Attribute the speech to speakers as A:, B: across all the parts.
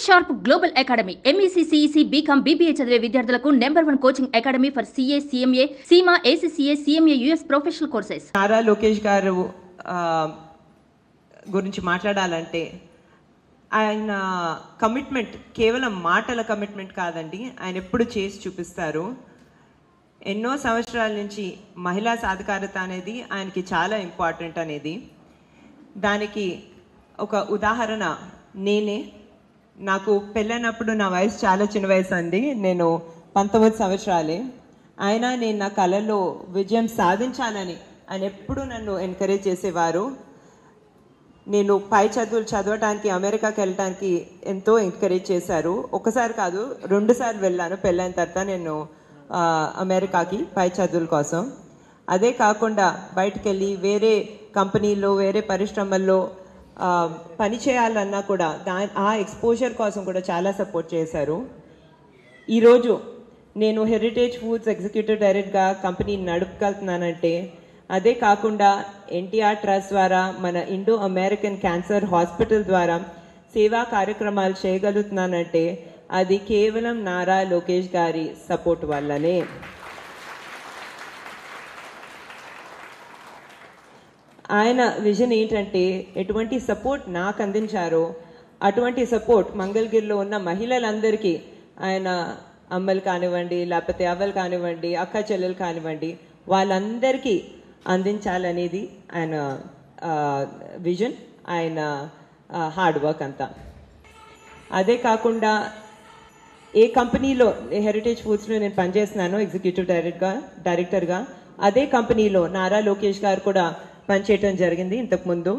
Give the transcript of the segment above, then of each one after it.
A: sharp global academy MEC CEC BCom BBA చదివే విద్యార్థులకు number one coaching academy for CA CMA సీమా ACCA CMA US professional courses
B: Nara Lokesh గారు ఆ, గురించి మాట్లాడాలంటే ఆయన కమిట్మెంట్ కేవలం మాటల కమిట్మెంట్ కాదండి ఆయన ఎప్పుడు చేసి చూపిస్తారు ఎన్నో సంవత్సరాల నుంచి మహిళా సాధికారత అనేది ఆయనకి చాలా ఇంపార్టెంట్ అనేది దానికి ఒక ఉదాహరణ నేనే నాకు పెళ్ళైనప్పుడు నా వయసు చాలా చిన్న వయసు అండి నేను పంతొమ్మిది సంవత్సరాలే అయినా నేను నా కళలో విజయం సాధించాలని ఆయన ఎప్పుడూ నన్ను ఎంకరేజ్ చేసేవారు నేను పై చదువులు చదవటానికి అమెరికాకి వెళ్ళటానికి ఎంతో ఎంకరేజ్ చేశారు ఒకసారి కాదు రెండు సార్లు వెళ్ళాను పెళ్ళైన తర్వాత నేను ఆ, అమెరికాకి పై చదువుల కోసం అదే కాకుండా బయటికి వెళ్ళి వేరే కంపెనీల్లో వేరే పరిశ్రమల్లో ఆ, పని చేయాలన్నా కూడా దా ఆ ఎక్స్పోజర్ కోసం కూడా చాలా సపోర్ట్ చేశారు ఈరోజు నేను హెరిటేజ్ ఫుడ్స్ ఎగ్జిక్యూటివ్ డైరెక్ట్గా కంపెనీ నడుపుకెళ్తున్నానంటే అదే కాకుండా ఎన్టీఆర్ ట్రస్ట్ ద్వారా మన ఇండో అమెరికన్ క్యాన్సర్ హాస్పిటల్ ద్వారా సేవా కార్యక్రమాలు చేయగలుగుతున్నానంటే అది కేవలం నారా లోకేష్ గారి సపోర్ట్ వల్లనే ఆయన విజన్ ఏంటంటే ఎటువంటి సపోర్ట్ నాకు అందించారో అటువంటి సపోర్ట్ మంగళగిరిలో ఉన్న మహిళలందరికీ ఆయన అమ్మలు కానివ్వండి లేకపోతే అవ్వలు కానివ్వండి అక్క చెల్లెలు కానివ్వండి వాళ్ళందరికీ అందించాలనేది ఆయన విజన్ ఆయన హార్డ్ వర్క్ అంతా అదే కాకుండా ఏ కంపెనీలో హెరిటేజ్ ఫుడ్స్లో నేను పనిచేస్తున్నానో ఎగ్జిక్యూటివ్ డైరెక్ట్గా డైరెక్టర్గా అదే కంపెనీలో నారా లోకేష్ గారు కూడా పనిచేయటం జరిగింది ఇంతకుముందు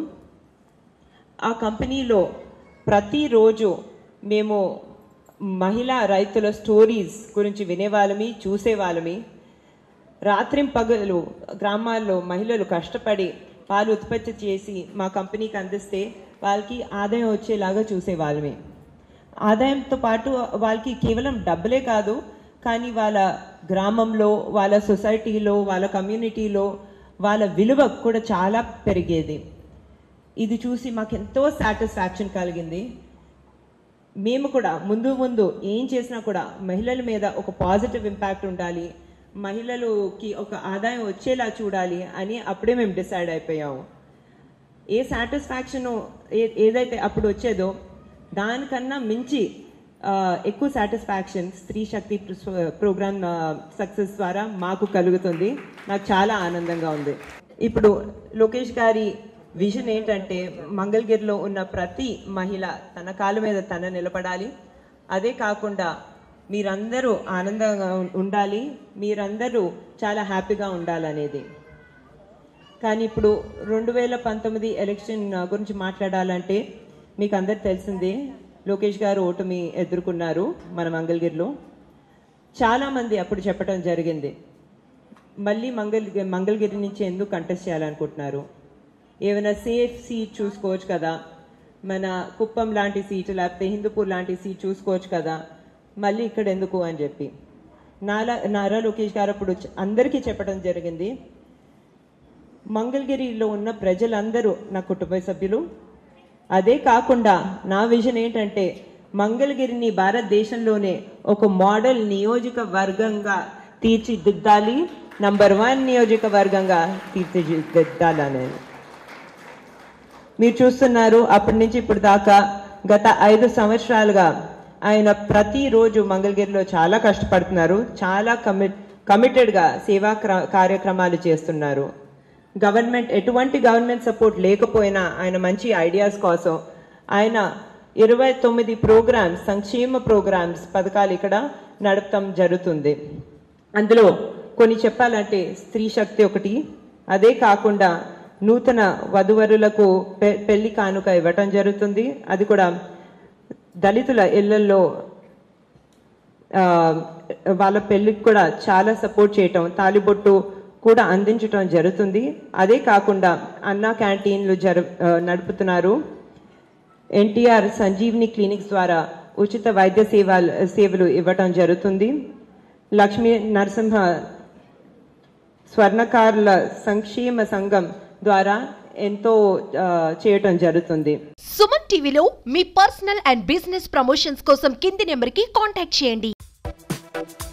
B: ఆ కంపెనీలో ప్రతిరోజు మేము మహిళా రైతుల స్టోరీస్ గురించి వినేవాళ్ళమి చూసేవాళ్ళమి రాత్రిం పగలు గ్రామాల్లో మహిళలు కష్టపడి పాలు ఉత్పత్తి చేసి మా కంపెనీకి అందిస్తే వాళ్ళకి ఆదాయం వచ్చేలాగా చూసేవాళ్ళమే ఆదాయంతో పాటు వాళ్ళకి కేవలం డబ్బులే కాదు కానీ వాళ్ళ గ్రామంలో వాళ్ళ సొసైటీలో వాళ్ళ కమ్యూనిటీలో వాళ్ళ విలువ కూడా చాలా పెరిగేది ఇది చూసి మాకు ఎంతో సాటిస్ఫాక్షన్ కలిగింది మేము కూడా ముందు ముందు ఏం చేసినా కూడా మహిళల మీద ఒక పాజిటివ్ ఇంపాక్ట్ ఉండాలి మహిళలకి ఒక ఆదాయం వచ్చేలా చూడాలి అని అప్పుడే మేము డిసైడ్ అయిపోయాము ఏ సాటిస్ఫాక్షన్ ఏదైతే అప్పుడు వచ్చేదో దానికన్నా మించి ఆ, ఎక్కువ సాటిస్ఫాక్షన్ స్త్రీ శక్తి ప్రోగ్రామ్ సక్సెస్ ద్వారా మాకు కలుగుతుంది నాకు చాలా ఆనందంగా ఉంది ఇప్పుడు లోకేష్ గారి విజన్ ఏంటంటే మంగళగిరిలో ఉన్న ప్రతి మహిళ తన కాళ్ళ మీద తన నిలబడాలి అదే కాకుండా మీరందరూ ఆనందంగా ఉం- ఉండాలి మీరందరూ చాలా హ్యాపీగా ఉండాలనేది కానీ ఇప్పుడు రెండు వేల పంతొమ్మిది ఎలక్షన్ ఆ, గురించి మాట్లాడాలంటే మీకు అందరు తెలిసిందే లోకేష్ గారు ఓటమి ఎదుర్కొన్నారు మన మంగళగిరిలో చాలామంది అప్పుడు చెప్పడం జరిగింది మళ్ళీ మంగళ మంగళగిరి నుంచి ఎందుకు కంటెస్ట్ చేయాలనుకుంటున్నారు ఏమైనా సేఫ్ సీట్ చూసుకోవచ్చు కదా మన కుప్పం లాంటి సీటు లేకపోతే హిందూపూర్ లాంటి సీట్ చూసుకోవచ్చు కదా మళ్ళీ ఇక్కడ ఎందుకు అని చెప్పి నాలా నారా లోకేష్ గారు అప్పుడు చ- అందరికీ చెప్పడం జరిగింది మంగళగిరిలో ఉన్న ప్రజలందరూ నా కుటుంబ సభ్యులు అదే కాకుండా నా విజన్ ఏంటంటే మంగళగిరిని భారతదేశంలోనే ఒక మోడల్ నియోజకవర్గంగా తీర్చిదిద్దాలి నంబర్ వన్ నియోజకవర్గంగా తీర్చిదిద్దాలనేది మీరు చూస్తున్నారు అప్పటి నుంచి ఇప్పుడు దాకా గత ఐదు సంవత్సరాలుగా ఆయన ప్రతిరోజు మంగళగిరిలో చాలా కష్టపడుతున్నారు చాలా కమిట్ కమిటెడ్గా సేవా క్ర- కార్యక్రమాలు చేస్తున్నారు గవర్నమెంట్ ఎటువంటి గవర్నమెంట్ సపోర్ట్ లేకపోయినా ఆయన మంచి ఐడియాస్ కోసం ఆయన ఇరవై తొమ్మిది ప్రోగ్రామ్స్ సంక్షేమ ప్రోగ్రామ్స్ పథకాలు ఇక్కడ నడపటం జరుగుతుంది అందులో కొన్ని చెప్పాలంటే స్త్రీ శక్తి ఒకటి అదే కాకుండా నూతన వధువరులకు పె- పెళ్లి కానుక ఇవ్వటం జరుగుతుంది అది కూడా దళితుల ఇళ్లలో ఆ, వాళ్ళ పెళ్లికి కూడా చాలా సపోర్ట్ చేయటం తాలిబొట్టు కూడా అందించటం జరుగుతుంది అదే కాకుండా అన్నా క్యాంటీన్లు జరు ఆ, నడుపుతున్నారు ఎన్టీఆర్ సంజీవిని క్లినిక్స్ ద్వారా ఉచిత వైద్య సేవ సేవలు ఇవ్వటం జరుగుతుంది లక్ష్మీ నరసింహ స్వర్ణకారుల సంక్షేమ సంఘం ద్వారా ఎంతో ఆ, చేయటం జరుగుతుంది
C: సుమన్ టీవీలో మీ పర్సనల్ అండ్ బిజినెస్ ప్రమోషన్స్ కోసం కింది నెంబర్కి కాంటాక్ట్ చేయండి